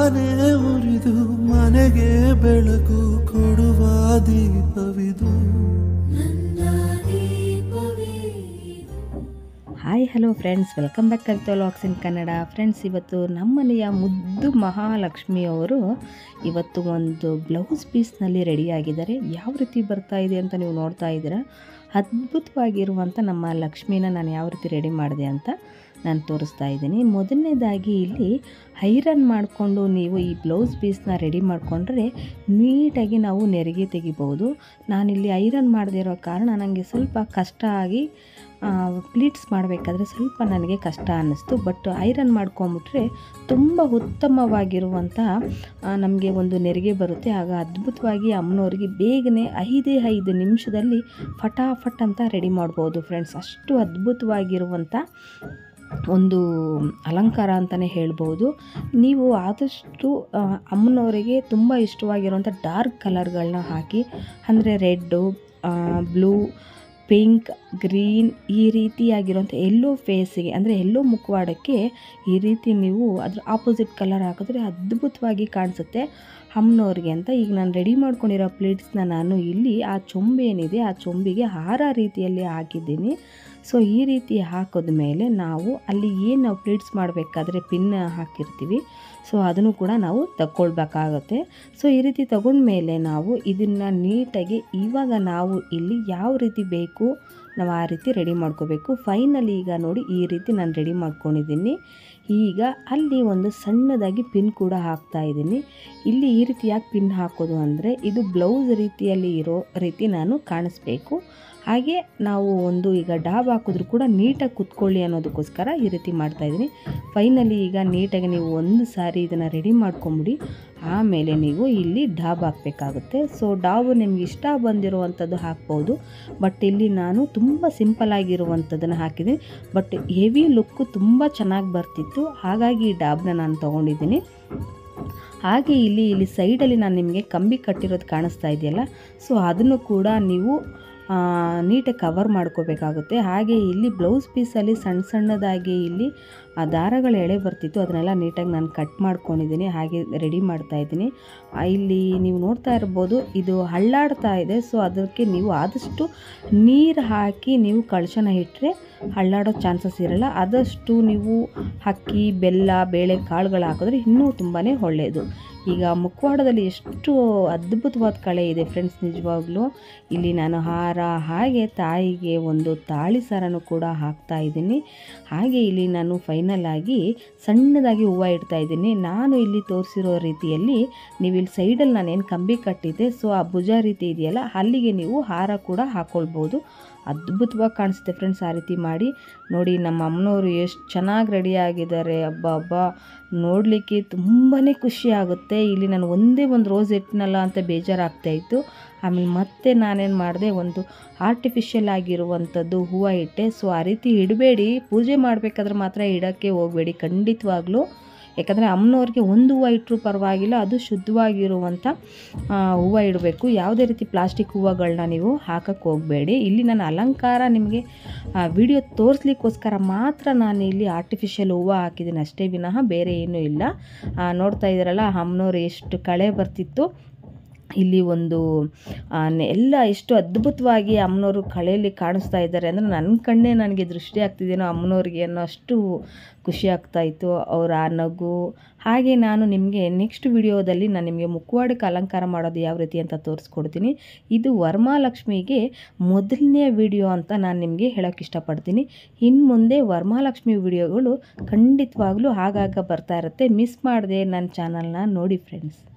ತಾನೇ ಉರಿದು ಮನೆಗೆ ಬೆಳಕು ಕೊಡುವ ದೀಪವಿದು hi hello friends welcome back Kavitha looks in Kannada friends ಇವತ್ತು ನಮ್ಮನೆಯ ಮುದ್ದು ಮಹಾಲಕ್ಷ್ಮಿಯವರು ಇವತ್ತು ಒಂದು ಬ್ಲೌಸ್ ಪೀಸ್ನಲ್ಲಿ ರೆಡಿಯಾಗಿದ್ದಾರೆ ಯಾವ ರೀತಿ ಬರ್ತಾ ಇದೆ ಅಂತ ನೀವು ನೋಡ್ತಾ ಇದ್ದೀರಾ ಅದ್ಭುತವಾಗಿರುವಂಥ ನಮ್ಮ ಲಕ್ಷ್ಮಿನ ನಾನು ಯಾವ ರೀತಿ ರೆಡಿ ಮಾಡಿದೆ ಅಂತ ನಾನು ತೋರಿಸ್ತಾ ಇದ್ದೀನಿ ಮೊದಲನೇದಾಗಿ ಇಲ್ಲಿ ಐರನ್ ಮಾಡಿಕೊಂಡು ನೀವು ಈ ಬ್ಲೌಸ್ ಪೀಸ್ನ ರೆಡಿ ಮಾಡಿಕೊಂಡ್ರೆ ನೀಟಾಗಿ ನಾವು ನೆರಿಗೆ ತೆಗಿಬೋದು ನಾನಿಲ್ಲಿ ಐರನ್ ಮಾಡದಿರೋ ಕಾರಣ ನನಗೆ ಸ್ವಲ್ಪ ಕಷ್ಟ ಆಗಿ ಪ್ಲೀಟ್ಸ್ ಮಾಡಬೇಕಾದ್ರೆ ಸ್ವಲ್ಪ ನನಗೆ ಕಷ್ಟ ಅನ್ನಿಸ್ತು ಬಟ್ ಐರನ್ ಮಾಡ್ಕೊಂಬಿಟ್ರೆ ತುಂಬ ಉತ್ತಮವಾಗಿರುವಂಥ ನಮಗೆ ಒಂದು ನೆರಿಗೆ ಬರುತ್ತೆ ಆಗ ಅದ್ಭುತವಾಗಿ ಅಮ್ಮನವ್ರಿಗೆ ಬೇಗನೆ ಐದೇ ಐದು ನಿಮಿಷದಲ್ಲಿ ಫಟಾಫಟ್ ಅಂತ ರೆಡಿ ಮಾಡ್ಬೋದು ಫ್ರೆಂಡ್ಸ್ ಅಷ್ಟು ಅದ್ಭುತವಾಗಿರುವಂಥ ಒಂದು ಅಲಂಕಾರ ಅಂತಲೇ ಹೇಳ್ಬೋದು ನೀವು ಆದಷ್ಟು ಆ, ಅಮ್ಮನವರಿಗೆ ತುಂಬ ಇಷ್ಟವಾಗಿರುವಂಥ ಡಾರ್ಕ್ ಕಲರ್ಗಳನ್ನ ಹಾಕಿ ಅಂದರೆ ರೆಡ್ಡು ಬ್ಲೂ ಪಿಂಕ್ ಗ್ರೀನ್ ಈ ರೀತಿಯಾಗಿರುವಂಥ ಎಲ್ಲೋ ಫೇಸಿಗೆ ಅಂದರೆ ಎಲ್ಲೋ ಮುಖವಾಡಕ್ಕೆ ಈ ರೀತಿ ನೀವು ಅದ್ರ ಆಪೋಸಿಟ್ ಕಲರ್ ಹಾಕಿದ್ರೆ ಅದ್ಭುತವಾಗಿ ಕಾಣಿಸುತ್ತೆ ಅಮ್ಮನವ್ರಿಗೆ ಅಂತ ಈಗ ನಾನು ರೆಡಿ ಮಾಡ್ಕೊಂಡಿರೋ ಪ್ಲೇಟ್ಸ್ನ ನಾನು ಇಲ್ಲಿ ಆ ಚೊಂಬೆ ಏನಿದೆ ಆ ಚೊಂಬಿಗೆ ಹಾರ ರೀತಿಯಲ್ಲಿ ಹಾಕಿದ್ದೀನಿ ಸೊ ಈ ರೀತಿ ಹಾಕಿದ ಮೇಲೆ ನಾವು ಅಲ್ಲಿ ಏನು ನಾವು ಪ್ಲೇಟ್ಸ್ ಮಾಡಬೇಕಾದ್ರೆ ಪಿನ್ ಹಾಕಿರ್ತೀವಿ ಸೊ ಅದನ್ನು ಕೂಡ ನಾವು ತಗೊಳ್ಬೇಕಾಗತ್ತೆ ಸೊ ಈ ರೀತಿ ತಗೊಂಡ್ಮೇಲೆ ನಾವು ಇದನ್ನು ನೀಟಾಗಿ ಇವಾಗ ನಾವು ಇಲ್ಲಿ ಯಾವ ರೀತಿ ಬೇಕು ನಾವು ಆ ರೀತಿ ರೆಡಿ ಮಾಡ್ಕೋಬೇಕು ಫೈನಲಿ ಈಗ ನೋಡಿ ಈ ರೀತಿ ನಾನು ರೆಡಿ ಮಾಡ್ಕೊಂಡಿದ್ದೀನಿ ಈಗ ಅಲ್ಲಿ ಒಂದು ಸಣ್ಣದಾಗಿ ಪಿನ್ ಕೂಡ ಹಾಕ್ತಾ ಇದ್ದೀನಿ ಇಲ್ಲಿ ಈ ರೀತಿ ಯಾಕೆ ಪಿನ್ ಹಾಕೋದು ಅಂದರೆ ಇದು ಬ್ಲೌಸ್ ರೀತಿಯಲ್ಲಿ ಇರೋ ರೀತಿ ನಾನು ಕಾಣಿಸ್ಬೇಕು ಹಾಗೆ ನಾವು ಒಂದು ಈಗ ಡಾಬ್ ಹಾಕಿದ್ರು ಕೂಡ ನೀಟಾಗಿ ಕುತ್ಕೊಳ್ಳಿ ಅನ್ನೋದಕ್ಕೋಸ್ಕರ ಈ ರೀತಿ ಮಾಡ್ತಾ ಇದ್ದೀನಿ ಫೈನಲಿ ಈಗ ನೀಟಾಗಿ ನೀವು ಒಂದು ಸಾರಿ ಇದನ್ನು ರೆಡಿ ಮಾಡ್ಕೊಂಬಿಡಿ ಆಮೇಲೆ ನೀವು ಇಲ್ಲಿ ಡಾಬ್ ಹಾಕಬೇಕಾಗುತ್ತೆ ಸೊ ಡಾಬು ನಿಮ್ಗೆ ಇಷ್ಟ ಬಂದಿರುವಂಥದ್ದು ಹಾಕ್ಬೋದು ಬಟ್ ಇಲ್ಲಿ ನಾನು ತುಂಬ ಸಿಂಪಲ್ ಆಗಿರುವಂಥದ್ದನ್ನು ಹಾಕಿದ್ದೀನಿ ಬಟ್ ಹೆವಿ ಲುಕ್ಕು ತುಂಬ ಚೆನ್ನಾಗಿ ಬರ್ತಿತ್ತು ಹಾಗಾಗಿ ಈ ಡಾಬ್ನ ನಾನು ತೊಗೊಂಡಿದ್ದೀನಿ ಹಾಗೆ ಇಲ್ಲಿ ಇಲ್ಲಿ ಸೈಡಲ್ಲಿ ನಾನು ನಿಮಗೆ ಕಂಬಿ ಕಟ್ಟಿರೋದು ಕಾಣಿಸ್ತಾ ಇದೆಯಲ್ಲ ಸೊ ಅದನ್ನು ಕೂಡ ನೀವು ನೀಟಾಗಿ ಕವರ್ ಮಾಡ್ಕೋಬೇಕಾಗುತ್ತೆ ಹಾಗೆ ಇಲ್ಲಿ ಬ್ಲೌಸ್ ಪೀಸಲ್ಲಿ ಸಣ್ಣ ಸಣ್ಣದಾಗಿ ಇಲ್ಲಿ ಆ ದಾರಗಳ ಎಳೆ ಬರ್ತಿತ್ತು ಅದನ್ನೆಲ್ಲ ನೀಟಾಗಿ ನಾನು ಕಟ್ ಮಾಡ್ಕೊಂಡಿದ್ದೀನಿ ಹಾಗೆ ರೆಡಿ ಮಾಡ್ತಾ ಇದ್ದೀನಿ ಆ, ಇಲ್ಲಿ ನೀವು ನೋಡ್ತಾ ಇರ್ಬೋದು ಇದು ಹಳ್ಳಾಡ್ತಾ ಇದೆ ಸೊ ಅದಕ್ಕೆ ನೀವು ಆದಷ್ಟು ನೀರು ಹಾಕಿ ನೀವು ಕಳಶನ ಇಟ್ಟರೆ ಹಳ್ಳಾಡೋ ಚಾನ್ಸಸ್ ಇರಲ್ಲ ಆದಷ್ಟು ನೀವು ಅಕ್ಕಿ ಬೆಲ್ಲ ಬೇಳೆ ಕಾಳುಗಳು ಹಾಕಿದ್ರೆ ಇನ್ನೂ ತುಂಬಾ ಒಳ್ಳೆಯದು ಈಗ ಮುಖವಾಡದಲ್ಲಿ ಎಷ್ಟು ಅದ್ಭುತವಾದ ಕಳೆ ಇದೆ ಫ್ರೆಂಡ್ಸ್ ನಿಜವಾಗ್ಲೂ ಇಲ್ಲಿ ನಾನು ಹಾರ ಹಾಗೆ ತಾಯಿಗೆ ಒಂದು ತಾಳಿ ಸರನು ಕೂಡ ಹಾಕ್ತಾ ಇದ್ದೀನಿ ಹಾಗೆ ಇಲ್ಲಿ ನಾನು ಫೈನಲ್ ಆಗಿ ಸಣ್ಣದಾಗಿ ಹೂವು ಇಡ್ತಾ ಇದ್ದೀನಿ ನಾನು ಇಲ್ಲಿ ತೋರಿಸಿರೋ ರೀತಿಯಲ್ಲಿ ನೀವು ಇಲ್ಲಿ ಸೈಡಲ್ಲಿ ನಾನೇನು ಕಂಬಿ ಕಟ್ಟಿದ್ದೆ ಸೊ ಆ ಭುಜ ರೀತಿ ಇದೆಯಲ್ಲ ಅಲ್ಲಿಗೆ ನೀವು ಹಾರ ಕೂಡ ಹಾಕ್ಕೊಳ್ಬೋದು ಅದ್ಭುತವಾಗಿ ಕಾಣಿಸುತ್ತೆ ಫ್ರೆಂಡ್ಸ್ ಆ ರೀತಿ ಮಾಡಿ ನೋಡಿ ನಮ್ಮ ಅಮ್ಮನವರು ಎಷ್ಟು ಚೆನ್ನಾಗಿ ರೆಡಿ ಆಗಿದ್ದಾರೆ ಹಬ್ಬ ಹಬ್ಬ ನೋಡಲಿಕ್ಕೆ ತುಂಬಾ ಖುಷಿ ಆಗುತ್ತೆ ಇಲ್ಲಿ ನಾನು ಒಂದೇ ಒಂದು ರೋಸ್ ಇಟ್ನಲ್ಲ ಅಂತ ಬೇಜಾರಾಗ್ತಾ ಇತ್ತು ಆಮೇಲೆ ಮತ್ತೆ ನಾನೇನು ಮಾಡಿದೆ ಒಂದು ಆರ್ಟಿಫಿಷಿಯಲ್ ಆಗಿರುವಂಥದ್ದು ಹೂವು ಇಟ್ಟೆ ಸೊ ಆ ರೀತಿ ಇಡಬೇಡಿ ಪೂಜೆ ಮಾಡಬೇಕಾದ್ರೆ ಮಾತ್ರ ಇಡೋಕ್ಕೆ ಹೋಗಬೇಡಿ ಖಂಡಿತವಾಗ್ಲೂ ಯಾಕಂದರೆ ಅಮ್ಮನವ್ರಿಗೆ ಒಂದು ಹೂವು ಇಟ್ಟರೂ ಪರವಾಗಿಲ್ಲ ಅದು ಶುದ್ಧವಾಗಿರುವಂಥ ಹೂವು ಇಡಬೇಕು ಯಾವುದೇ ರೀತಿ ಪ್ಲಾಸ್ಟಿಕ್ ಹೂವುಗಳನ್ನ ನೀವು ಹಾಕಕ್ಕೆ ಹೋಗಬೇಡಿ ಇಲ್ಲಿ ನಾನು ಅಲಂಕಾರ ನಿಮಗೆ ವಿಡಿಯೋ ತೋರಿಸ್ಲಿಕ್ಕೋಸ್ಕರ ಮಾತ್ರ ನಾನು ಇಲ್ಲಿ ಆರ್ಟಿಫಿಷಿಯಲ್ ಹೂವು ಹಾಕಿದ್ದೀನಿ ಅಷ್ಟೇ ವಿನಃ ಬೇರೆ ಏನೂ ಇಲ್ಲ ಆ, ನೋಡ್ತಾ ಇದ್ದೀರಲ್ಲ ಅಮ್ಮನವ್ರು ಎಷ್ಟು ಕಳೆ ಬರ್ತಿತ್ತು ಇಲ್ಲಿ ಒಂದು ಆ, ನೆ- ಎಲ್ಲ ಎಷ್ಟು ಅದ್ಭುತವಾಗಿ ಅಮ್ಮನವರು ಕಳೆಯಲ್ಲಿ ಕಾಣಿಸ್ತಾ ಇದ್ದಾರೆ ಅಂದರೆ ನನ್ನ ಕಣ್ಣೇ ನನಗೆ ದೃಷ್ಟಿ ಆಗ್ತಿದೇನೋ ಅಮ್ಮನವ್ರಿಗೆ ಅನ್ನೋ ಅಷ್ಟು ಖುಷಿ ಆಗ್ತಾ ಇತ್ತು ಅವರ ಆ ನಗು ಹಾಗೆ ನಾನು ನಿಮಗೆ ನೆಕ್ಸ್ಟ್ ವಿಡಿಯೋದಲ್ಲಿ ನಾನು ನಿಮಗೆ ಮುಖವಾಡಕ್ಕೆ ಅಲಂಕಾರ ಮಾಡೋದು ಯಾವ ರೀತಿ ಅಂತ ತೋರಿಸ್ಕೊಡ್ತೀನಿ ಇದು ವರಮಹಾಲಕ್ಷ್ಮಿಗೆ ಮೊದಲನೇ ವಿಡಿಯೋ ಅಂತ ನಾನು ನಿಮಗೆ ಹೇಳೋಕ್ಕೆ ಇಷ್ಟಪಡ್ತೀನಿ ಇನ್ನು ಮುಂದೆ ವರಮಹಾಲಕ್ಷ್ಮಿ ವಿಡಿಯೋಗಳು ಖಂಡಿತವಾಗ್ಲೂ ಆಗಾಗ ಬರ್ತಾ ಇರುತ್ತೆ ಮಿಸ್ ಮಾಡದೆ ನನ್ನ ಚಾನಲ್ನ ನೋಡಿ ಫ್ರೆಂಡ್ಸ್